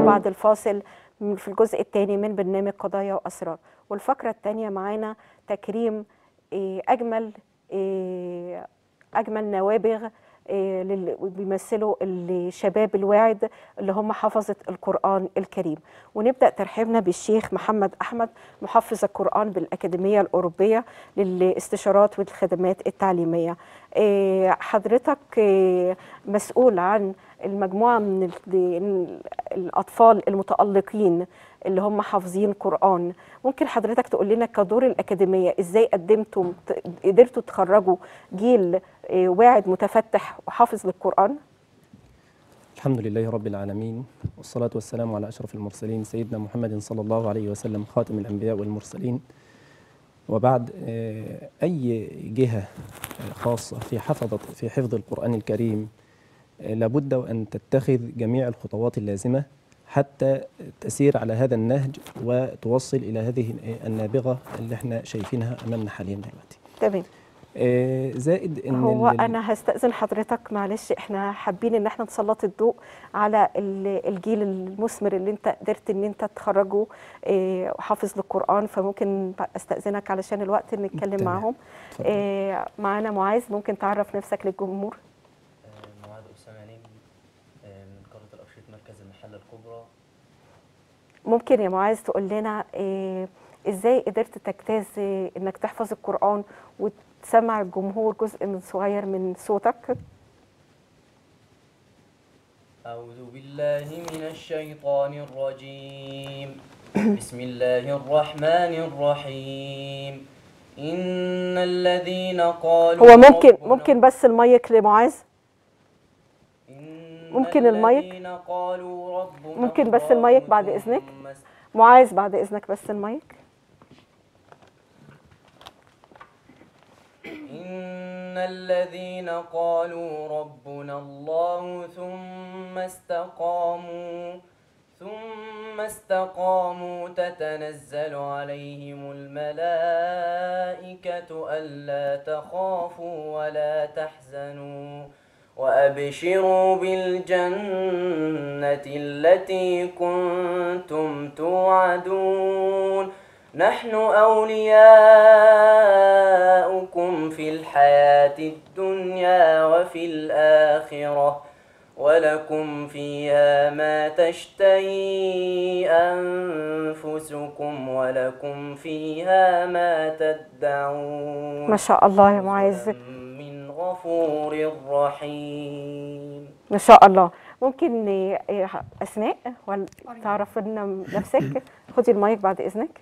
بعد الفاصل م- في الجزء الثاني من برنامج قضايا واسرار والفقره الثانيه معانا تكريم آه، اجمل آه، اجمل نوابغ آه، لل- بيمثلوا الشباب الواعد اللي هم حفظة القرآن الكريم ونبدأ ترحيبنا بالشيخ محمد أحمد محفظ القرآن بالأكاديمية الأوروبية للاستشارات والخدمات التعليمية آه، حضرتك آه، مسؤول عن المجموعة من ال- الأطفال المتألقين اللي هم حافظين قرآن ممكن حضرتك تقول لنا كدور الأكاديمية إزاي قدمتم ت- قدرتوا تخرجوا جيل آه، واعد متفتح وحافظ للقرآن الحمد لله رب العالمين والصلاة والسلام على أشرف المرسلين سيدنا محمد صلى الله عليه وسلم خاتم الأنبياء والمرسلين وبعد آه، أي جهة آه، خاصة في حفظة في حفظ القرآن الكريم آه، لابد وأن تتخذ جميع الخطوات اللازمة حتى تسير على هذا النهج وتوصل إلى هذه النابغة اللي احنا شايفينها أمامنا حاليا دلوقتي تمام آه، زائد ان هو ال- انا هستأذن حضرتك معلش احنا حابين ان احنا نسلط الضوء على ال- الجيل المثمر اللي انت قدرت ان انت تخرجه آه، حافظ للقرآن فممكن استأذنك علشان الوقت نتكلم تمام. معاهم اتفضل. آه، معانا معاذ ممكن تعرف نفسك للجمهور آه، معاذ أسامة نجم آه، من قرية الأبشيط مركز المحلة الكبرى ممكن يا معاذ تقول لنا آه، ازاي قدرت تجتاز آه، انك تحفظ القرآن وتسمع الجمهور جزء من صغير من صوتك أعوذ بالله من الشيطان الرجيم بسم الله الرحمن الرحيم إن الذين قالوا هو ممكن ربنا- ممكن بس المايك لمعاذ إن ممكن المايك؟ الذين قالوا ربنا ممكن بس الله المايك بعد ثم إذنك؟ است- معاذ بعد اذنك بس المايك إن الذين قالوا ربنا الله ثم استقاموا ثم استقاموا تتنزل عليهم الملائكة ألا تخافوا ولا تحزنوا وأبشروا بالجنة التي كنتم توعدون نحن أولياؤكم في الحياة الدنيا وفي الآخرة ولكم فيها ما تشتهي أنفسكم ولكم فيها ما تدعون ما شاء الله يا معاذ نزلا من غفور رحيم ما شاء الله ممكن آه، اسماء ولا تعرف لنا نفسك خدي المايك بعد اذنك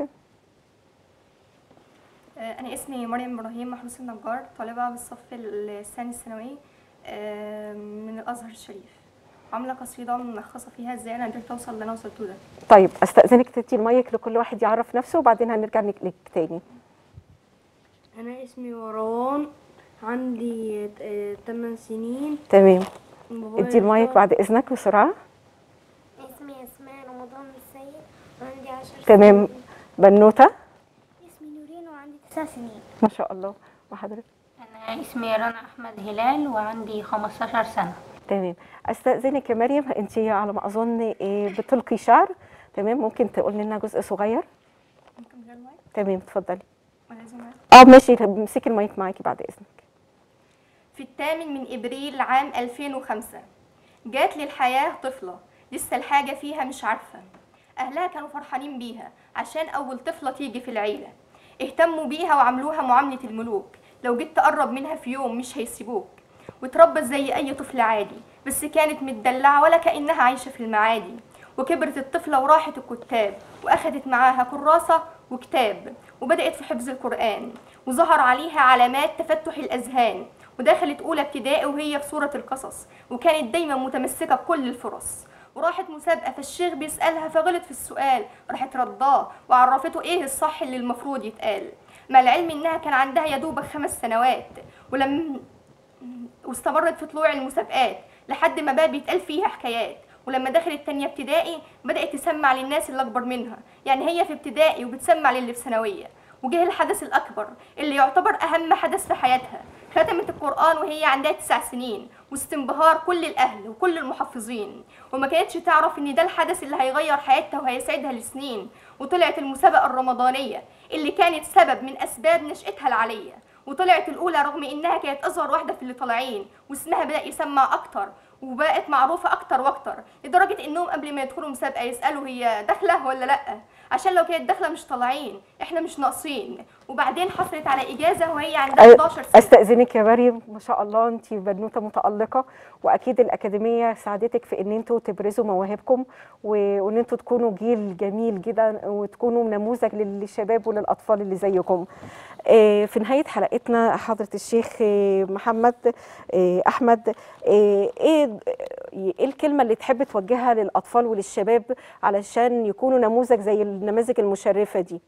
آه، أنا اسمي مريم إبراهيم محروس النجار طالبة بالصف الثاني الثانوي آه، من الأزهر الشريف عاملة قصيدة ملخصة فيها ازاي أنا قدرت أوصل اللي أنا وصلته ده طيب استاذنك تدي المايك لكل واحد يعرف نفسه وبعدين هنرجع لك لك تاني أنا اسمي مروان عندي 8 سنين تمام بابايا ادي المايك دكتور. بعد اذنك بسرعه اسمي اسماء رمضان السيد وعندي عشر تمام سنين بنوته اسمي نورين وعندي تسع سنين ما شاء الله وحضرتك أنا اسمي رنا أحمد هلال وعندي 15 سنة تمام استاذنك يا مريم انت على ما اظن إيه، بتلقي شعر تمام ممكن تقول لنا جزء صغير ممكن غير المايك تمام اتفضلي ولا لازم معاك؟ اه ماشي امسكي المايك معاكي بعد اذنك في الثامن من إبريل عام 2005 جات للحياة طفلة لسه الحاجة فيها مش عارفة أهلها كانوا فرحانين بيها عشان أول طفلة تيجي في العيلة اهتموا بيها وعملوها معاملة الملوك لو جيت تقرب منها في يوم مش هيسيبوك واتربت زي أي طفل عادي بس كانت متدلعة ولا كأنها عايشة في المعادي وكبرت الطفلة وراحت الكتاب وأخدت معاها كراسة وكتاب وبدأت في حفظ القرآن وظهر عليها علامات تفتح الأذهان ودخلت أولى ابتدائي وهي في سورة القصص وكانت دايما متمسكة بكل الفرص وراحت مسابقة فالشيخ بيسألها فغلط في السؤال راحت رداه وعرفته ايه الصح اللي المفروض يتقال مع العلم انها كان عندها يا دوبك خمس سنوات ولم واستمرت في طلوع المسابقات لحد ما بقى بيتقال فيها حكايات ولما دخلت تانية ابتدائي بدأت تسمع للناس اللي أكبر منها يعني هي في ابتدائي وبتسمع للي في ثانوية وجه الحدث الأكبر اللي يعتبر أهم حدث في حياتها ختمت القرآن وهي عندها تسع سنين وسط انبهار كل الاهل وكل المحفظين وما كانتش تعرف ان ده الحدث اللي هيغير حياتها وهيسعدها لسنين وطلعت المسابقه الرمضانيه اللي كانت سبب من اسباب نشاتها العاليه وطلعت الاولى رغم انها كانت اصغر واحده في اللي طالعين واسمها بدا يسمع اكتر وبقت معروفه اكتر واكتر لدرجه انهم قبل ما يدخلوا مسابقه يسالوا هي داخله ولا لا عشان لو كانت داخله مش طالعين احنا مش ناقصين وبعدين حصلت على اجازه وهي عندها 11 سنه استاذنك يا مريم ما شاء الله انت بنوته متالقه واكيد الاكاديميه ساعدتك في ان انتوا تبرزوا مواهبكم و- وان انتوا تكونوا جيل جميل جدا وتكونوا نموذج للشباب وللاطفال اللي زيكم آه، في نهايه حلقتنا حضره الشيخ آه، محمد آه، احمد آه، ايه ايه الكلمه اللي تحب توجهها للاطفال وللشباب علشان يكونوا نموذج زي النماذج المشرفه دي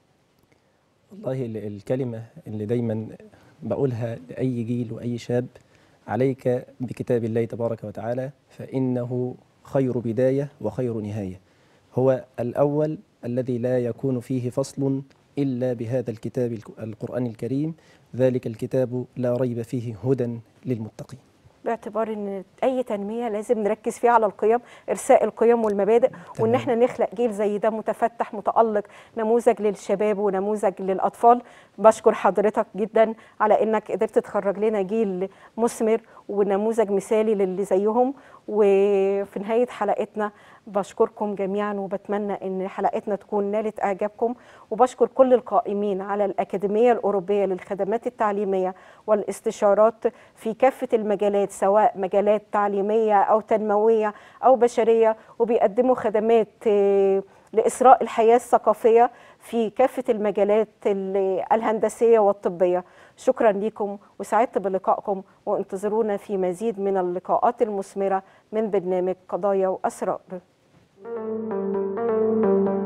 والله ال- الكلمة اللي دايما بقولها لأي جيل وأي شاب عليك بكتاب الله تبارك وتعالى فإنه خير بداية وخير نهاية هو الأول الذي لا يكون فيه فصل إلا بهذا الكتاب الك- القرآن الكريم ذلك الكتاب لا ريب فيه هدى للمتقين باعتبار ان اي تنميه لازم نركز فيها على القيم ارساء القيم والمبادئ وان تمام. احنا نخلق جيل زي ده متفتح متالق نموذج للشباب ونموذج للاطفال بشكر حضرتك جدا على انك قدرت تخرج لنا جيل مثمر ونموذج مثالي للي زيهم وفي نهايه حلقتنا بشكركم جميعا وبتمنى ان حلقتنا تكون نالت اعجابكم وبشكر كل القائمين على الاكاديميه الاوروبيه للخدمات التعليميه والاستشارات في كافه المجالات سواء مجالات تعليميه او تنمويه او بشريه وبيقدموا خدمات آه، لإسراء الحياة الثقافية في كافة المجالات ال- الهندسية والطبية شكرا لكم وسعدت بلقائكم وانتظرونا في مزيد من اللقاءات المثمرة من برنامج قضايا وأسرار